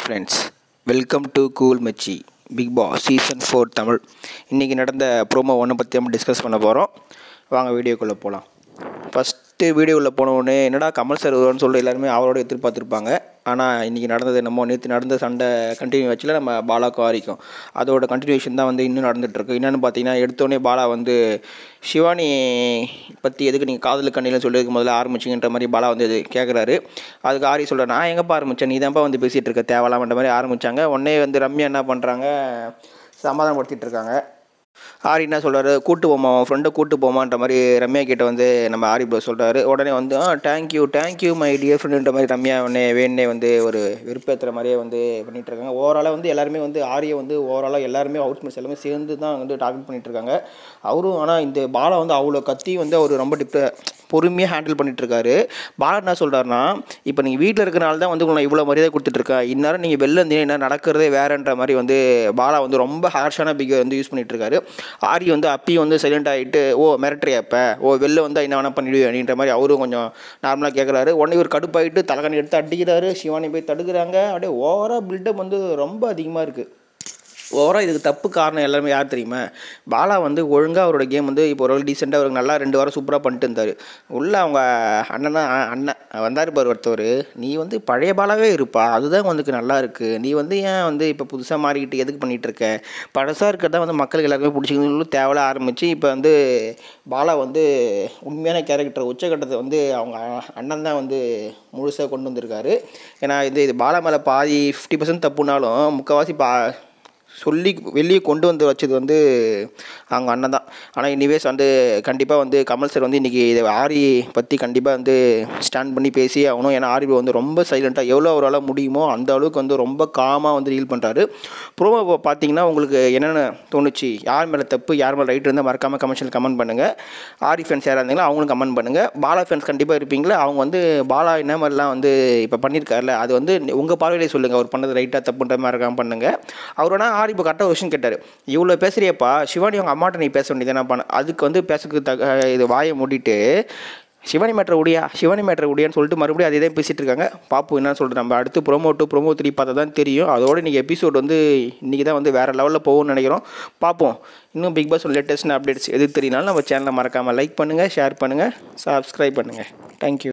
friends welcome to cool மச்சி big boss season four Tamil இன்றைக்கி நடந்த ப்ரோமோ ஒன்றை பற்றி நம்ம டிஸ்கஸ் பண்ண போகிறோம் வாங்க வீடியோக்குள்ளே போகலாம் ஃபஸ்ட்டு வீடியோவில் போன உடனே என்னடா கமல் சார் வருவான்னு சொல்லி எல்லாருமே அவரோட எதிர்பார்த்துருப்பாங்க ஆனால் இன்றைக்கி நடந்தது நம்ம நேற்று நடந்த சண்டை கண்டினியூ வச்சுல நம்ம பாலாக்கும் ஆரிக்கும் அதோட கண்டினியூஷன் தான் வந்து இன்னும் நடந்துகிட்ருக்கு என்னென்னு பார்த்தீங்கன்னா எடுத்தோடனே பாலா வந்து சிவானி பற்றி எதுக்கு நீங்கள் காதல் கண்ணியில் சொல்லியதுக்கு முதல்ல ஆரம்பிச்சிங்கன்ற மாதிரி பாலா வந்து இது கேட்குறாரு அதுக்கு ஆரி சொல்கிறேன் நான் எங்கேப்பா ஆரம்பித்தேன் நீ தான்ப்பா வந்து பேசிகிட்டு இருக்க தேவலாமன்ற மாதிரி ஆரம்பித்தாங்க உடனே வந்து ரம்யா என்ன பண்ணுறாங்க சமாதானப்படுத்திட்டு இருக்காங்க ஆரி என்ன சொல்கிறாரு கூட்டு போமா உன் ஃப்ரெண்டை கூட்டு போமான்ற மாதிரி ரம்யா கிட்ட வந்து நம்ம ஆரி ப்ரோ சொல்கிறாரு உடனே வந்து ஆ தேங்க்யூ தேங்க்யூ மை டியர் ஃப்ரெண்டுன்ற மாதிரி ரம்யா உடனே வேணே வந்து ஒரு விருப்பத்துற மாதிரியே வந்து பண்ணிகிட்டு இருக்காங்க ஓவராலாக வந்து எல்லாருமே வந்து ஆரியை வந்து ஓவராலாக எல்லாருமே அவுட் மிஸ் எல்லாமே சேர்ந்து தான் வந்து டார்கெட் பண்ணிட்டு இருக்காங்க அவரும் ஆனால் இந்த பாலா வந்து அவ்வளோ கத்தி வந்து அவர் ரொம்ப டிப்ட பொறுமையாக ஹேண்டில் பண்ணிட்டு இருக்காரு பாலா என்ன சொல்கிறாருன்னா இப்போ நீங்கள் வீட்டில் இருக்கிறனால தான் வந்து உங்களுக்கு நான் இவ்வளோ மரியாதை கொடுத்துட்ருக்கேன் இந்நேரம் நீங்கள் வெளில இருந்தீங்கன்னா என்ன நடக்கிறதே வேறன்ற மாதிரி வந்து பாலா வந்து ரொம்ப ஹார்ஷான பிகை வந்து யூஸ் பண்ணிட்டு இருக்காரு ஆரி வந்து அப்பயும் வந்து சைலண்ட் ஆகிட்டு ஓ மிரட்டுறியா இப்போ ஓ வெளில வந்தால் என்ன வேணால் பண்ணிவிடுவேன் அப்படின்ற மாதிரி அவரும் கொஞ்சம் நார்மலாக கேட்குறாரு உடனே இவர் கடுப்பாயிட்டு தலைகணி எடுத்து அடிக்கிறாரு சிவானி போய் தடுக்கிறாங்க அப்படியே ஓவராக பில்டப் வந்து ரொம்ப அதிகமாக இருக்குது ஓவராக இதுக்கு தப்பு காரணம் எல்லாருமே யார் தெரியுமா பாலா வந்து ஒழுங்காக அவரோட கேம் வந்து இப்போ ஒரு டீசெண்டாக அவருக்கு நல்லா ரெண்டு வாரம் சூப்பராக பண்ணிட்டு இருந்தார் உள்ளே அவங்க அண்ணன் தான் அண்ணன் வந்தார் பாரு ஒருத்தவர் நீ வந்து பழைய பாலாவே இருப்பா அதுதான் உனக்கு நல்லா இருக்குது நீ வந்து ஏன் வந்து இப்போ புதுசாக மாறிக்கிட்டு எதுக்கு பண்ணிகிட்டு இருக்க பழசாக இருக்கிறதா வந்து மக்களுக்கு எல்லாருமே பிடிச்சிக்கணும் தேவையில்ல ஆரம்பித்து இப்போ வந்து பாலா வந்து உண்மையான கேரக்டர் உச்சக்கட்டத்தை வந்து அவங்க அண்ணன் தான் வந்து முழுசாக கொண்டு வந்திருக்காரு ஏன்னா இது இது பாலா மேலே பாதி ஃபிஃப்டி பர்சன்ட் தப்புனாலும் முக்கால்வாசி பா சொல்லி வெளியே கொண்டு வந்து வச்சது வந்து அவங்க அண்ணன் தான் ஆனால் இனிவேஸ் வந்து கண்டிப்பாக வந்து கமல் சார் வந்து இன்றைக்கி இதை ஆரி பற்றி கண்டிப்பாக வந்து ஸ்டாண்ட் பண்ணி பேசி ஆகணும் ஏன்னா ஆரி வந்து ரொம்ப சைலண்ட்டாக எவ்வளோ அவரால் முடியுமோ அந்த அளவுக்கு வந்து ரொம்ப காமாக வந்து ரீல் பண்ணுறாரு ப்ரோமோ பார்த்தீங்கன்னா உங்களுக்கு என்னென்ன தோணுச்சு யார் மேலே தப்பு யார் மேலே ரைட் இருந்தால் மறக்காமல் கமெண்ட்ஸில் கமெண்ட் பண்ணுங்கள் ஆரி ஃபேன்ஸ் யாராக இருந்தீங்களோ அவங்களும் கமெண்ட் பண்ணுங்கள் பாலா ஃபேன்ஸ் கண்டிப்பாக இருப்பீங்களா அவங்க வந்து பாலா என்ன மாதிரிலாம் வந்து இப்போ பண்ணியிருக்காருல அது வந்து உங்கள் பார்வையிலே சொல்லுங்கள் அவர் பண்ணது ரைட்டாக தப்புன்ற மாதிரி இருக்காமல் பண்ணுங்கள் அவரோட ஆரி இப்போ கரெக்டாக கொஷின் கேட்டார் இவ்வளோ பேசுறியப்பா சிவானி அவங்க அம்மாட்ட நீ பேச வேண்டியது என்ன பண்ண அதுக்கு வந்து பேசுறதுக்கு தக இது வாயை மூடிட்டு சிவானி மேட்ரு உடியா சிவானி மேட்ரு உடியான்னு சொல்லிட்டு மறுபடியும் அதே தான் பேசிகிட்டு இருக்காங்க பாப்பு என்ன சொல்கிறது நம்ம அடுத்து ப்ரோமோ டூ ப்ரோமோ த்ரீ பார்த்தா தான் தெரியும் அதோட இன்றைக்கி எபிசோட் வந்து இன்றைக்கி தான் வந்து வேறு லெவலில் போகும்னு நினைக்கிறோம் பார்ப்போம் இன்னும் பிக் பாஸ் லேட்டஸ்ட் அப்டேட்ஸ் எது தெரியினாலும் நம்ம சேனலை மறக்காமல் லைக் பண்ணுங்கள் ஷேர் பண்ணுங்கள் சப்ஸ்கிரைப் பண்ணுங்கள் தேங்க்யூ